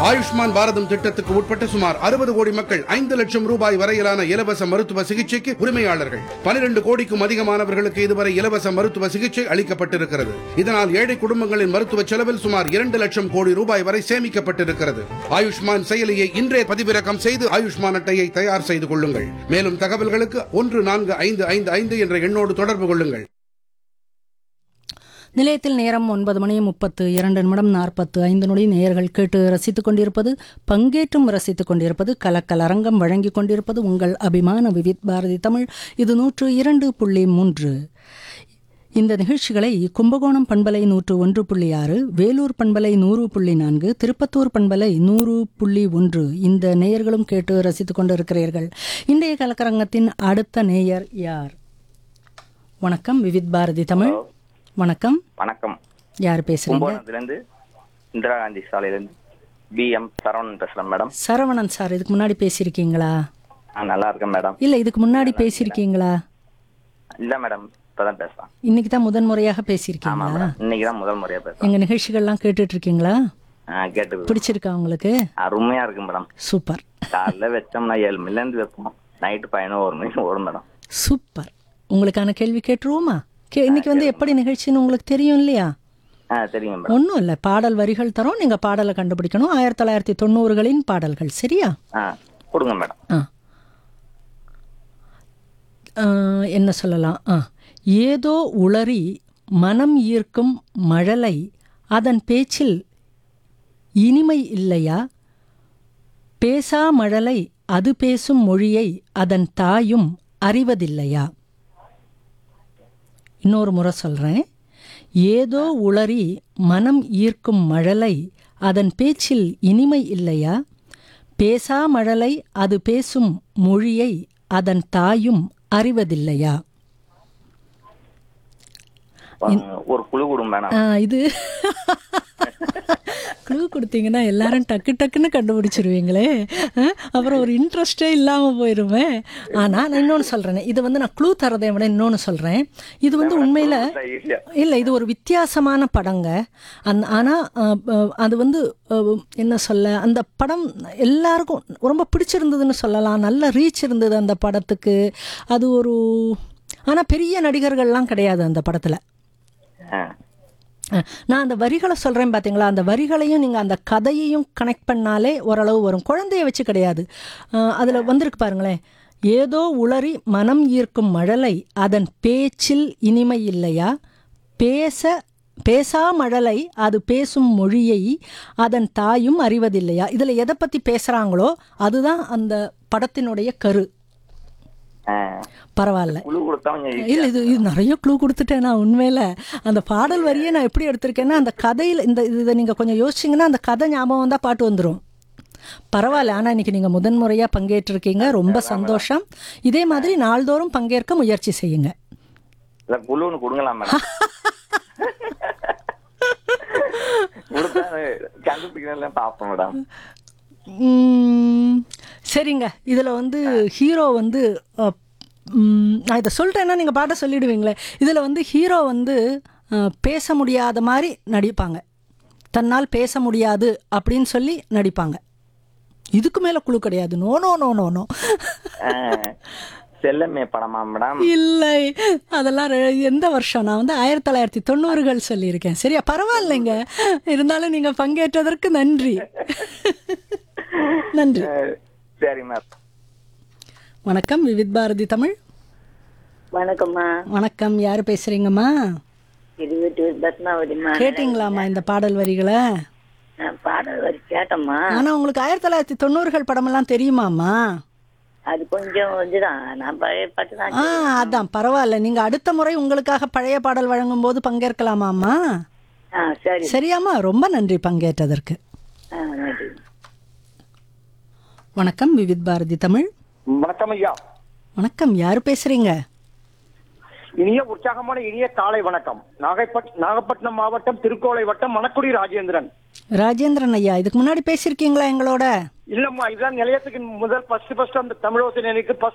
ஆயுஷ்மான் பாரதம் திட்டத்துக்கு உட்பட்ட சுமார் அறுபது கோடி மக்கள் ஐந்து லட்சம் ரூபாய் வரையிலான இலவச மருத்துவ சிகிச்சைக்கு உரிமையாளர்கள் பனிரெண்டு கோடிக்கும் அதிகமானவர்களுக்கு இதுவரை இலவச மருத்துவ சிகிச்சை அளிக்கப்பட்டிருக்கிறது இதனால் ஏழை குடும்பங்களின் மருத்துவ செலவில் சுமார் இரண்டு லட்சம் கோடி ரூபாய் வரை சேமிக்கப்பட்டிருக்கிறது ஆயுஷ்மான் செயலியை இன்றே பதிவிறக்கம் செய்து ஆயுஷ்மான் அட்டையை தயார் செய்து கொள்ளுங்கள் மேலும் தகவல்களுக்கு ஒன்று நான்கு ஐந்து ஐந்து ஐந்து என்ற எண்ணோடு தொடர்பு கொள்ளுங்கள் நிலையத்தில் நேரம் ஒன்பது மணி முப்பத்து இரண்டு நிமிடம் நாற்பத்து ஐந்து நொடி நேயர்கள் கேட்டு ரசித்துக் கொண்டிருப்பது பங்கேற்றும் ரசித்துக் கொண்டிருப்பது கலக்கல் அரங்கம் வழங்கிக் கொண்டிருப்பது உங்கள் அபிமான விவித் பாரதி தமிழ் இது நூற்று இரண்டு புள்ளி மூன்று இந்த நிகழ்ச்சிகளை கும்பகோணம் பண்பலை நூற்று ஒன்று புள்ளி ஆறு வேலூர் பண்பலை நூறு புள்ளி நான்கு திருப்பத்தூர் பண்பலை நூறு புள்ளி ஒன்று இந்த நேயர்களும் கேட்டு ரசித்துக் கொண்டிருக்கிறீர்கள் இன்றைய கலக்கரங்கத்தின் அடுத்த நேயர் யார் வணக்கம் விவித் பாரதி தமிழ் வணக்கம் வணக்கம் யார் பேசுறீங்க கும்பகோணத்துலேருந்து இந்திரா காந்தி சாலையிலேருந்து பி எம் சரவணன் பேசுகிறேன் மேடம் சரவணன் சார் இதுக்கு முன்னாடி பேசியிருக்கீங்களா ஆ நல்லா இருக்கேன் மேடம் இல்ல இதுக்கு முன்னாடி பேசியிருக்கீங்களா இல்லை மேடம் இப்போ தான் பேசுகிறேன் இன்னைக்கு தான் முதன் முறையாக ஆமாம் பேசியிருக்கீங்களா மேடம் இன்னைக்கு தான் முதல் முறையாக பேசுகிறேன் எங்க நிகழ்ச்சிகள்லாம் கேட்டுட்டு இருக்கீங்களா ஆ கேட்டு பிடிச்சிருக்கா உங்களுக்கு அருமையாக இருக்கு மேடம் சூப்பர் காலைல வச்சோம்னா ஏழு மணிலேருந்து வைப்போம் நைட்டு பதினோரு மணிக்கு ஓடும் மேடம் சூப்பர் உங்களுக்கான கேள்வி கேட்டுருவோமா கே இன்னைக்கு வந்து எப்படி நிகழ்ச்சின்னு உங்களுக்கு தெரியும் இல்லையா ஆ சரிங்க மேடம் ஒன்றும் இல்லை பாடல் வரிகள் தரோம் நீங்கள் பாடலை கண்டுபிடிக்கணும் ஆயிரத்தி தொள்ளாயிரத்தி தொண்ணூறுகளின் பாடல்கள் சரியா ஆ கொடுங்க மேடம் ஆ ஆ, என்ன சொல்லலாம் ஆ ஏதோ உளறி மனம் ஈர்க்கும் மழலை அதன் பேச்சில் இனிமை இல்லையா பேசா மழலை அது பேசும் மொழியை அதன் தாயும் அறிவதில்லையா இன்னொரு முறை சொல்கிறேன் ஏதோ உளறி மனம் ஈர்க்கும் மழலை அதன் பேச்சில் இனிமை இல்லையா பேசா மழலை அது பேசும் மொழியை அதன் தாயும் அறிவதில்லையா ஒரு குழு கொடுங்க மேடம் ஆ, இது க்ளூ கொடுத்தீங்கன்னா எல்லாரும் டக்கு டக்குன்னு கண்டுபிடிச்சிருவீங்களே ஆ, அப்புறம் ஒரு இன்ட்ரெஸ்டே இல்லாமல் போயிருமே ஆனால் நான் இன்னொன்று சொல்கிறேன் இது வந்து நான் க்ளூ தரதை விட இன்னொன்று சொல்கிறேன் இது வந்து உண்மையில் ஈஸியா இல்லை இது ஒரு வித்தியாசமான படங்க அந் ஆனால் அது வந்து அஹ், என்ன சொல்ல அந்த படம் எல்லாருக்கும் ரொம்ப பிடிச்சிருந்ததுன்னு சொல்லலாம் நல்ல ரீச் இருந்தது அந்த படத்துக்கு அது ஒரு ஆனால் பெரிய நடிகர்கள்லாம் கிடையாது அந்த படத்தில் ஆ அஹ், நான் அந்த வரிகளை சொல்கிறேன் பார்த்தீங்களா அந்த வரிகளையும் நீங்கள் அந்த கதையையும் கனெக்ட் பண்ணாலே ஓரளவு வரும் குழந்தைய வச்சு கிடையாது அதில் வந்திருக்கு பாருங்களேன் ஏதோ உளறி மனம் ஈர்க்கும் மழலை அதன் பேச்சில் இனிமை இல்லையா பேச பேசா மழலை அது பேசும் மொழியை அதன் தாயும் அறிவதில்லையா இதில் எதை பற்றி பேசுகிறாங்களோ அதுதான் அந்த படத்தினுடைய கரு ஆ பரவாயில்ல குழு கொடுத்தா கொஞ்சம் easy. இல்லை இது இது நிறைய க்ளூ கொடுத்துட்டேன் நான் உண்மையில அந்த பாடல் வரியே நான் எப்படி எடுத்திருக்கேன்னா அந்த கதையில் இந்த இதை நீங்கள் கொஞ்சம் யோசிச்சிங்கன்னா அந்த கதை ஞாபகம் தான் பாட்டு வந்துடும் பரவாயில்ல ஆனால் இன்னைக்கு நீங்கள் முதன்முறையாக பங்கேற்றிருக்கீங்க ரொம்ப சந்தோஷம் இதே மாதிரி நாள்தோறும் பங்கேற்க முயற்சி செய்யுங்க இல்லை குழு ஒன்று கொடுங்களா மேடம் கொடுத்தா கண்டுபிடிக்கிறேன் பார்ப்போம் மேடம் உம், சரிங்க இதில் வந்து ஹீரோ வந்து அஹ், உம், நான் இதை சொல்லிட்டேன்னா நீங்கள் பாட்ட சொல்லிடுவீங்களே இதில் வந்து ஹீரோ வந்து அஹ், பேச முடியாத மாதிரி நடிப்பாங்க தன்னால் பேச முடியாது அப்படின்னு சொல்லி நடிப்பாங்க இதுக்கு மேலே குழு கிடையாது no no no no no ஆ, செல்லமே படமா மேடம் இல்லை அதெல்லாம் ரெ- எந்த வருஷம் நான் வந்து ஆயிரத்தி தொள்ளாயிரத்தி தொண்ணூறுகள் சொல்லியிருக்கேன் சரியா பரவாயில்லைங்க இருந்தாலும் நீங்கள் பங்கேற்றதற்கு நன்றி நன்றி சரி மேம் வணக்கம் விவித் பாரதி தமிழ் வணக்கம்மா வணக்கம் யார் பேசுறீங்கம்மா இருபத்தி பத்மாவதிம்மா கேட்டிங்களாம்மா இந்த பாடல் வரிகளை நான் பாடல் வரி கேட்டம்மா ஆனா உங்களுக்கு ஆயிரத்தி தொள்ளாயிரத்தி தொண்ணூறுகள் படமெல்லாம் தெரியுமாம்மா அது கொஞ்சம் இதுதான் நான் பழைய பாட்டு தான் ஆ அதான் பரவாயில்ல நீங்க அடுத்த முறை உங்களுக்காக பழைய பாடல் வழங்கும் போது பங்கேற்கலாமாம்மா ஆ சரி சரியாம்மா ரொம்ப நன்றி பங்கேற்றதற்கு ஆ நன்றி வணக்கம் விவித் பாரதி தமிழ் வணக்கம் ஐயா வணக்கம் யார் பேசுறீங்க இனிய உற்சாகமான இனிய காலை வணக்கம் நாகைப்பட் நாகப்பட்டினம் மாவட்டம் திருக்கோளை வட்டம் மணக்குடி ராஜேந்திரன் ராஜேந்திரன் ஐயா இதுக்கு முன்னாடி பேசியிருக்கீங்களா எங்களோட இல்லம்மா இதுதான் நிலையத்துக்கு முதல் ஃபர்ஸ்ட் ஃபர்ஸ்ட் அந்த தமிழோசை நிலைக்கு